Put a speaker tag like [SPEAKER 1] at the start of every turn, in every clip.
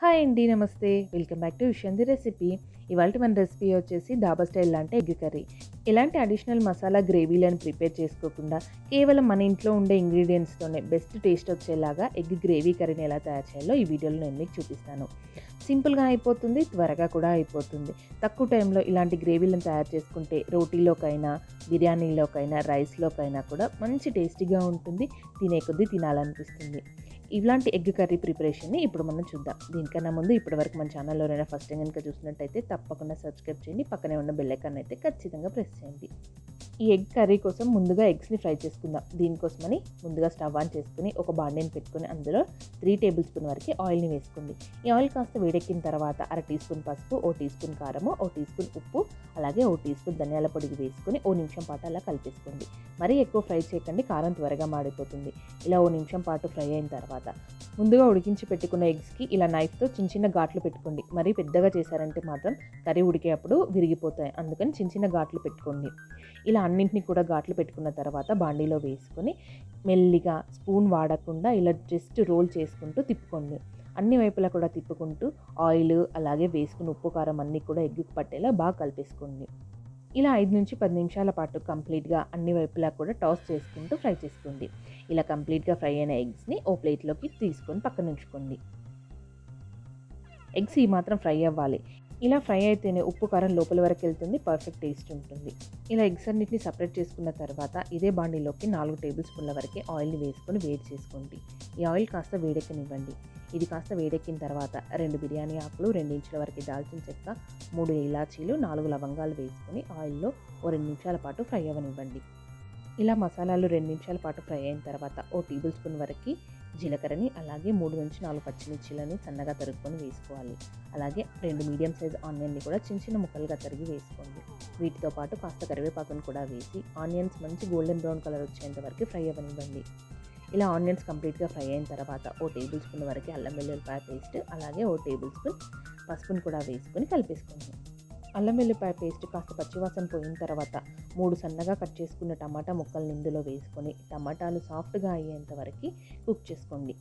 [SPEAKER 1] hi అండి నమస్తే welcome back to విషయంది రెసిపీ ఇవాళ మన రెసిపీ వచ్చేసి డాబా స్టైల్ లాంటి ఎగ్ కర్రీ ఎలాంటి అడిషనల్ మసాలా గ్రేవీలను ప్రిపేర్ చేసుకోకుండా కేవలం మన ఇంట్లో ఉండే ఇంగ్రీడియంట్స్తోనే బెస్ట్ టేస్ట్ వచ్చేలాగా ఎగ్ గ్రేవీ కర్రీని ఎలా తయారు చేయాలో ఈ వీడియోలో నేను మీకు చూపిస్తాను సింపుల్గా అయిపోతుంది త్వరగా కూడా అయిపోతుంది తక్కువ టైంలో ఇలాంటి గ్రేవీలను తయారు చేసుకుంటే రోటీలోకైనా బిర్యానీలోకైనా రైస్లోకైనా కూడా మంచి టేస్టీగా ఉంటుంది తినే కొద్దీ తినాలనిపిస్తుంది ఇలాంటి ఎగ్ కర్రీ ప్రిపరేషన్ని ఇప్పుడు మనం చూద్దాం దీనికన్నా ముందు ఇప్పటివరకు మన ఛానల్లో ఎవరైనా ఫస్ట్ టైం కనుక చూసినట్టయితే తప్పకుండా సబ్స్క్రైబ్ చేయండి పక్కనే ఉన్న బెల్ ఐకాన్ అయితే ఖచ్చితంగా ప్రెస్ చేయండి ఈ ఎగ్ కర్రీ కోసం ముందుగా ఎగ్స్ని ఫ్రై చేసుకుందాం దీనికోసమని ముందుగా స్టవ్ ఆన్ చేసుకుని ఒక బాండీని పెట్టుకుని అందులో త్రీ టేబుల్ స్పూన్ వరకు ఆయిల్ని వేసుకోండి ఈ ఆయిల్ కాస్త వేడెక్కిన తర్వాత అర టీ స్పూన్ పసుపు ఓ టీ స్పూన్ కారము ఓ టీ స్పూన్ ఉప్పు అలాగే ఓ టీ స్పూన్ ధనియాల పొడికి వేసుకొని ఓ నిమిషం పాటు అలా కలిపేసుకోండి మరీ ఎక్కువ ఫ్రై చేయకండి కారం త్వరగా మాడిపోతుంది ఇలా ఓ నిమిషం పాటు ఫ్రై అయిన తర్వాత ముందుగా ఉడికించి పెట్టుకున్న ఎగ్స్కి ఇలా నైఫ్తో చిన్న చిన్న ఘాట్లు పెట్టుకోండి మరీ పెద్దగా చేశారంటే మాత్రం కర్రీ ఉడికేటప్పుడు విరిగిపోతాయి అందుకని చిన్న చిన్న ఘాట్లు పెట్టుకోండి ఇలా అన్నింటినీ కూడా ఘాట్లు పెట్టుకున్న తర్వాత బాండీలో వేసుకొని మెల్లిగా స్పూన్ వాడకుండా ఇలా జస్ట్ రోల్ చేసుకుంటూ తిప్పుకోండి అన్ని వైపులా కూడా తిప్పుకుంటూ ఆయిల్ అలాగే వేసుకుని ఉప్పు కారం అన్నీ కూడా ఎగ్గుకు పట్టేలా బాగా కలిపేసుకోండి ఇలా ఐదు నుంచి పది నిమిషాల పాటు కంప్లీట్గా అన్ని వైపులా కూడా టాస్ చేసుకుంటూ ఫ్రై చేసుకోండి ఇలా కంప్లీట్గా ఫ్రై అయిన ఎగ్స్ని ఓ ప్లేట్లోకి తీసుకొని పక్కన ఉంచుకోండి ఎగ్స్ ఈ మాత్రం ఫ్రై అవ్వాలి ఇలా ఫ్రై అయితేనే ఉప్పు కారం లోపల వరకు వెళ్తుంది పర్ఫెక్ట్ టేస్ట్ ఉంటుంది ఇలా ఎగ్స్ అన్నిటిని సపరేట్ చేసుకున్న తర్వాత ఇదే బాండీలోకి నాలుగు టేబుల్ స్పూన్ల వరకు ఆయిల్ని వేసుకొని వేడి చేసుకోండి ఈ ఆయిల్ కాస్త వేడెక్కనివ్వండి ఇది కాస్త వేడెక్కిన తర్వాత రెండు బిర్యానీ ఆకులు రెండు ఇంచుల వరకు దాల్చిన చెక్క మూడు ఇలాచీలు నాలుగు లవంగాలు వేసుకొని ఆయిల్లో ఓ రెండు నిమిషాల పాటు ఫ్రై అవ్వనివ్వండి ఇలా మసాలాలు రెండు నిమిషాల పాటు ఫ్రై అయిన తర్వాత ఓ టేబుల్ స్పూన్ వరకు జీలకర్రని అలాగే మూడు నుంచి నాలుగు పచ్చిమిర్చీలని సన్నగా తరుక్కొని వేసుకోవాలి అలాగే రెండు మీడియం సైజ్ ఆనియన్ని కూడా చిన్న చిన్న ముక్కలుగా తరిగి వేసుకోండి వీటితో పాటు కాస్త కరివేపాకును కూడా వేసి ఆనియన్స్ మంచి గోల్డెన్ బ్రౌన్ కలర్ వచ్చేంత వరకు ఫ్రై అవ్వనివ్వండి ఇలా ఆనియన్స్ కంప్లీట్గా ఫ్రై అయిన తర్వాత ఓ టేబుల్ స్పూన్ వరకు అల్లం వెల్లుల్లిపాయ పేస్ట్ అలాగే ఓ టేబుల్ స్పూన్ పసుపును కూడా వేసుకొని కలిపేసుకోండి అల్లం వెల్లిపాయ పేస్ట్ కాస్త పచ్చివాసన పోయిన తర్వాత మూడు సన్నగా కట్ చేసుకున్న టమాటా ముక్కల్ని ఇందులో వేసుకొని టమాటాలు సాఫ్ట్గా అయ్యేంత వరకు కుక్ చేసుకోండి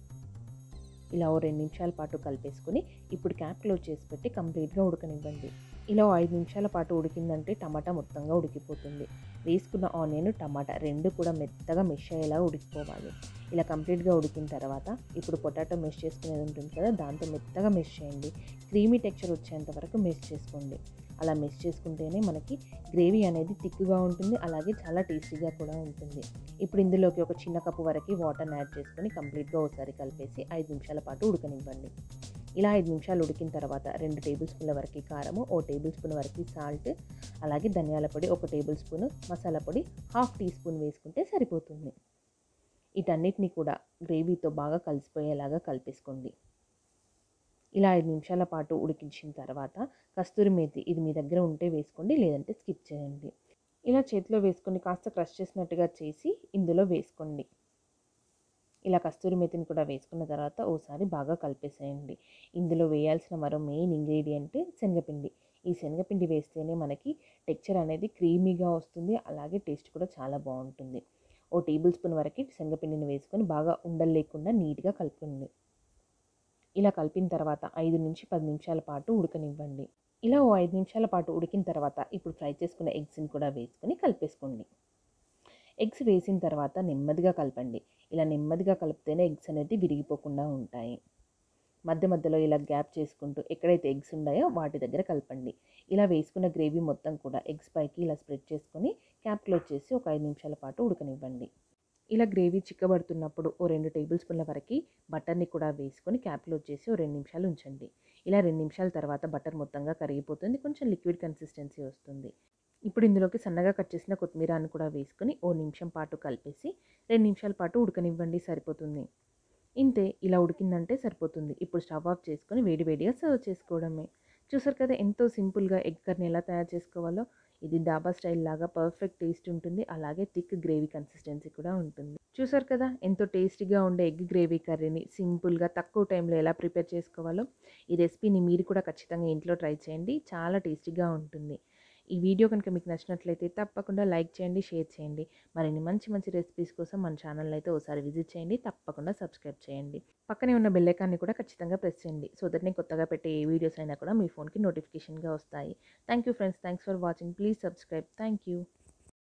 [SPEAKER 1] ఇలా ఓ రెండు నిమిషాల పాటు కలిపేసుకొని ఇప్పుడు క్యాప్ క్లోజ్ చేసి పెట్టి కంప్లీట్గా ఉడకనివ్వండి ఇలా ఓ ఐదు నిమిషాల పాటు ఉడికిందంటే టమాటా మొత్తంగా ఉడికిపోతుంది వేసుకున్న ఆనియన్ టమాటా రెండు కూడా మెత్తగా మెష్ అయ్యేలా ఉడికిపోవాలి ఇలా కంప్లీట్గా ఉడికిన తర్వాత ఇప్పుడు పొటాటో మెష్ చేసుకునేది ఉంటుంది కదా దాంతో మెత్తగా మెష్ చేయండి క్రీమీ టెక్చర్ వచ్చేంత వరకు మెష్ చేసుకోండి అలా మెష్ చేసుకుంటేనే మనకి గ్రేవీ అనేది థిక్గా ఉంటుంది అలాగే చాలా టేస్టీగా కూడా ఉంటుంది ఇప్పుడు ఇందులోకి ఒక చిన్న కప్పు వరకు వాటర్ని యాడ్ చేసుకొని కంప్లీట్గా ఒకసారి కలిపేసి ఐదు నిమిషాల పాటు ఉడకనివ్వండి ఇలా ఐదు నిమిషాలు ఉడికిన తర్వాత రెండు టేబుల్ స్పూన్ల వరకు కారము ఓ టేబుల్ స్పూన్ వరకు సాల్ట్ అలాగే ధనియాల పొడి ఒక టేబుల్ స్పూన్ మసాలా పొడి హాఫ్ టీ స్పూన్ వేసుకుంటే సరిపోతుంది వీటన్నిటిని కూడా గ్రేవీతో బాగా కలిసిపోయేలాగా కలిపేసుకోండి ఇలా ఐదు నిమిషాల పాటు ఉడికించిన తర్వాత కస్తూరి మేతి ఇది మీ దగ్గర ఉంటే వేసుకోండి లేదంటే స్కిప్ చేయండి ఇలా చేతిలో వేసుకొని కాస్త క్రష్ చేసినట్టుగా చేసి ఇందులో వేసుకోండి ఇలా కస్తూరి మేతిని కూడా వేసుకున్న తర్వాత ఓసారి బాగా కలిపేసేయండి ఇందులో వేయాల్సిన మరో మెయిన్ ఇంగ్రీడియంట్ శనగపిండి ఈ శనగపిండి వేస్తేనే మనకి టెక్చర్ అనేది క్రీమీగా వస్తుంది అలాగే టేస్ట్ కూడా చాలా బాగుంటుంది ఓ టేబుల్ స్పూన్ వరకు శనగపిండిని వేసుకొని బాగా ఉండలు లేకుండా నీట్గా కలుపుకోండి ఇలా కలిపిన తర్వాత ఐదు నుంచి పది నిమిషాల పాటు ఉడకనివ్వండి ఇలా ఓ ఐదు నిమిషాల పాటు ఉడికిన తర్వాత ఇప్పుడు ఫ్రై చేసుకున్న ఎగ్స్ని కూడా వేసుకొని కలిపేసుకోండి ఎగ్స్ వేసిన తర్వాత నెమ్మదిగా కలపండి ఇలా నెమ్మదిగా కలిపితేనే ఎగ్స్ అనేది విరిగిపోకుండా ఉంటాయి మధ్య మధ్యలో ఇలా గ్యాప్ చేసుకుంటూ ఎక్కడైతే ఎగ్స్ ఉన్నాయో వాటి దగ్గర కలపండి ఇలా వేసుకున్న గ్రేవీ మొత్తం కూడా ఎగ్స్ పైకి ఇలా స్ప్రెడ్ చేసుకొని క్యాప్ క్లోజ్ చేసి ఒక ఐదు నిమిషాల పాటు ఉడకనివ్వండి ఇలా గ్రేవీ చిక్కబడుతున్నప్పుడు ఓ రెండు టేబుల్ స్పూన్ల వరకు బటర్ని కూడా వేసుకొని క్యాప్ క్లోజ్ చేసి ఓ రెండు నిమిషాలు ఉంచండి ఇలా రెండు నిమిషాల తర్వాత బటర్ మొత్తంగా కరిగిపోతుంది కొంచెం లిక్విడ్ కన్సిస్టెన్సీ వస్తుంది ఇప్పుడు ఇందులోకి సన్నగా కట్ చేసిన కొత్తిమీరాన్ని కూడా వేసుకొని ఓ నిమిషం పాటు కలిపేసి రెండు నిమిషాల పాటు ఉడకనివ్వండి సరిపోతుంది ఇంతే ఇలా ఉడికిందంటే సరిపోతుంది ఇప్పుడు స్టవ్ ఆఫ్ చేసుకొని వేడివేడిగా సర్వ్ చేసుకోవడమే చూసారు కదా ఎంతో సింపుల్గా ఎగ్ కర్ని ఎలా తయారు చేసుకోవాలో ఇది డాబా స్టైల్ లాగా పర్ఫెక్ట్ టేస్ట్ ఉంటుంది అలాగే థిక్ గ్రేవీ కన్సిస్టెన్సీ కూడా ఉంటుంది చూసారు కదా ఎంతో టేస్టీగా ఉండే ఎగ్ గ్రేవీ కర్రీని సింపుల్గా తక్కువ టైంలో ఎలా ప్రిపేర్ చేసుకోవాలో ఈ రెసిపీని మీరు కూడా ఖచ్చితంగా ఇంట్లో ట్రై చేయండి చాలా టేస్టీగా ఉంటుంది ఈ వీడియో కనుక మీకు నచ్చినట్లయితే తప్పకుండా లైక్ చేయండి షేర్ చేయండి మరిన్ని మంచి మంచి రెసిపీస్ కోసం మన ఛానల్ అయితే ఒకసారి విజిట్ చేయండి తప్పకుండా సబ్స్క్రైబ్ చేయండి పక్కనే ఉన్న బెల్ ఐకాన్ని కూడా ఖచ్చితంగా ప్రెస్ చేయండి సో దట్ నేను కొత్తగా పెట్టే ఏ వీడియోస్ అయినా కూడా మీ ఫోన్కి నోటిఫికేషన్గా వస్తాయి thank you friends thanks for watching please subscribe thank you